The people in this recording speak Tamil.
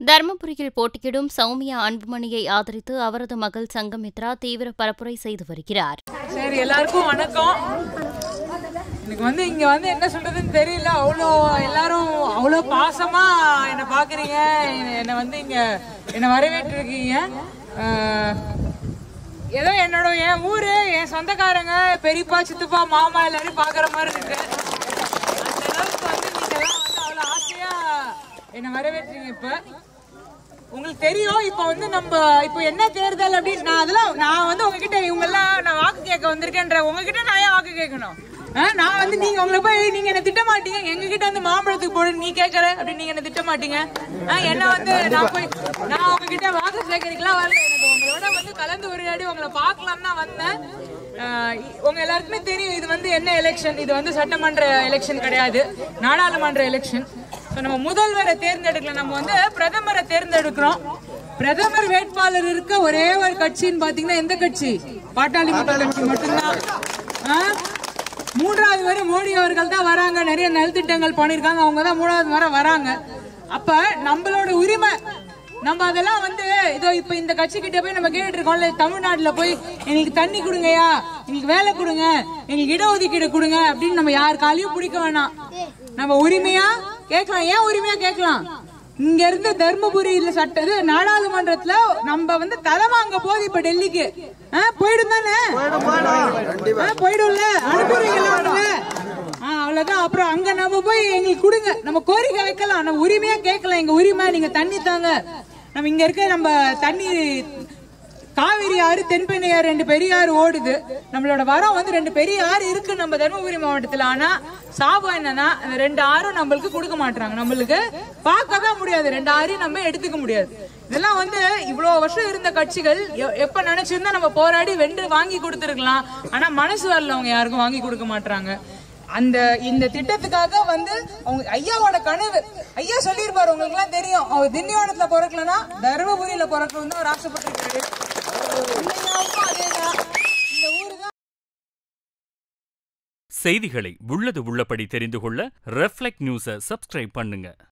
தருமபுரியில் போட்டியிடும் சௌமியா அன்புமணியை ஆதரித்து அவரது மகள் சங்கமித்ரா தீவிர பரப்புரை செய்து வருகிறார் சரி எல்லாருக்கும் வணக்கம் எனக்கு வந்து இங்க வந்து என்ன சொல்றதுன்னு தெரியல அவ்வளோ எல்லாரும் அவ்வளோ பாசமா என்னை பாக்குறீங்க என்னை- என்னை வந்து இங்க என்னை வரவேற்றிருக்கீங்க ஆஹ், ஏதோ என்னோட என் ஊரு என் சொந்தக்காரங்க பெரியப்பா சித்தப்பா மாமா எல்லாரும் பாக்குற மாதிரி இருக்கு அந்த அளவுக்கு வந்து நீங்க எல்லாம் வந்து அவ்வளோ ஆசையா என்னை வரவேற்றீங்க இப்ப உங்களுக்கு தெரியும் இப்போ வந்து நம்ம இப்போ என்ன தேர்தல் அப்படின்னு நான் அதெல்லாம் நான் வந்து உங்ககிட்ட இவங்க எல்லாம் நான் வாக்கு கேட்க வந்திருக்கேன்ற உங்ககிட்ட நான் ஏன் வாக்கு கேட்கணும் ஆ, நான் வந்து நீங்க உங்களை போய் நீங்க என்ன திட்ட மாட்டீங்க எங்க கிட்ட வந்து மாம்பழத்துக்கு போடு நீ கேட்கற அப்படின்னு நீங்க என்ன திட்ட மாட்டீங்க ஆ, என்ன வந்து நான் போய் நான் உங்ககிட்ட வாக்கு சேகரிக்கலாம் வரல எனக்கு உங்களோட வந்து கலந்து உரையாடி உங்களை பார்க்கலாம் தான் வந்தேன் ஆ, உங்க எல்லாருக்குமே தெரியும் இது வந்து என்ன எலெக்ஷன் இது வந்து சட்டமன்ற எலெக்ஷன் கிடையாது நாடாளுமன்ற எலெக்ஷன் So, நம்ம முதல்வரை தேர்ந்தெடுக்கல நம்ம வந்து பிரதமரை தேர்ந்தெடுக்கிறோம் பிரதமர் வேட்பாளர் இருக்க ஒரே ஒரு கட்சின்னு பாத்தீங்கன்னா எந்த கட்சி பாட்டாளி மக்கள் கட்சி மட்டும்தான் ஆ? மூன்றாவது வரை மோடி அவர்கள் தான் வராங்க நிறைய நலத்திட்டங்கள் பண்ணிருக்காங்க அவங்க தான் மூணாவது வரை வராங்க அப்ப நம்மளோட உரிமை நம்ம அதெல்லாம் வந்து இதோ இப்ப இந்த கட்சி கிட்ட போய் நம்ம கேட்டு இருக்கோம்ல தமிழ்நாட்டுல போய் எங்களுக்கு தண்ணி கொடுங்கய்யா எங்களுக்கு வேலை கொடுங்க எங்களுக்கு இடஒதுக்கீடு கொடுங்க அப்படின்னு நம்ம யார் காலையும் பிடிக்க வேணாம் நம்ம உரிமையா கேட்கலாம் ஏன் உரிமையா கேட்கலாம் இங்க இருந்து தர்மபுரியில சட்ட இது நாடாளுமன்றத்துல நம்ம வந்து தலை வாங்க போகுது இப்ப டெல்லிக்கு ஆ, போயிடும் தானே ஆ, போயிடும்ல அனுப்புறீங்களா ஆ, அவ்வளவுதான் அப்புறம் அங்க நம்ம போய் எங்களுக்கு கொடுங்க நம்ம கோரிக்கை வைக்கலாம் நம்ம உரிமையா கேட்கலாம் எங்க உரிமை நீங்க தண்ணி தாங்க நம்ம இங்க இருக்க நம்ம தண்ணி காவிரி ஆறு தென்பெண்ணை ஆறு ரெண்டு பெரிய ஆறு ஓடுது நம்மளோட வரம் வந்து ரெண்டு பெரிய ஆறு இருக்கு நம்ம தருமபுரி மாவட்டத்துல ஆனா சாபம் என்னன்னா அந்த ரெண்டு ஆறும் நம்மளுக்கு கொடுக்க மாட்டாங்க நம்மளுக்கு பார்க்க தான் முடியாது ரெண்டு ஆறையும் நம்ம எடுத்துக்க முடியாது இதெல்லாம் வந்து இவ்வளவு வருஷம் இருந்த கட்சிகள் எ- எப்ப நினைச்சிருந்தா நம்ம போராடி வென்று வாங்கி கொடுத்துருக்கலாம் ஆனா மனசு வரல அவங்க யாருக்கும் வாங்கி கொடுக்க மாட்டாங்க அந்த இந்த திட்டத்துக்காக வந்து அவங்க ஐயாவோட கனவு ஐயா சொல்லியிருப்பாரு உங்களுக்கு எல்லாம் தெரியும் அவர் திண்டிவனத்துல பிறக்கலன்னா தருமபுரியில பிறக்கணும் தான் அவர் ஆசைப்பட்டிருக்காரு ஐயாவுக்கும் அதேதான் இந்த ஊரு தான் செய்திகளை உள்ளது உள்ளபடி தெரிந்து கொள்ள ரெஃப்ளெக்ட் நியூஸை சப்ஸ்கிரைப் பண்ணுங்க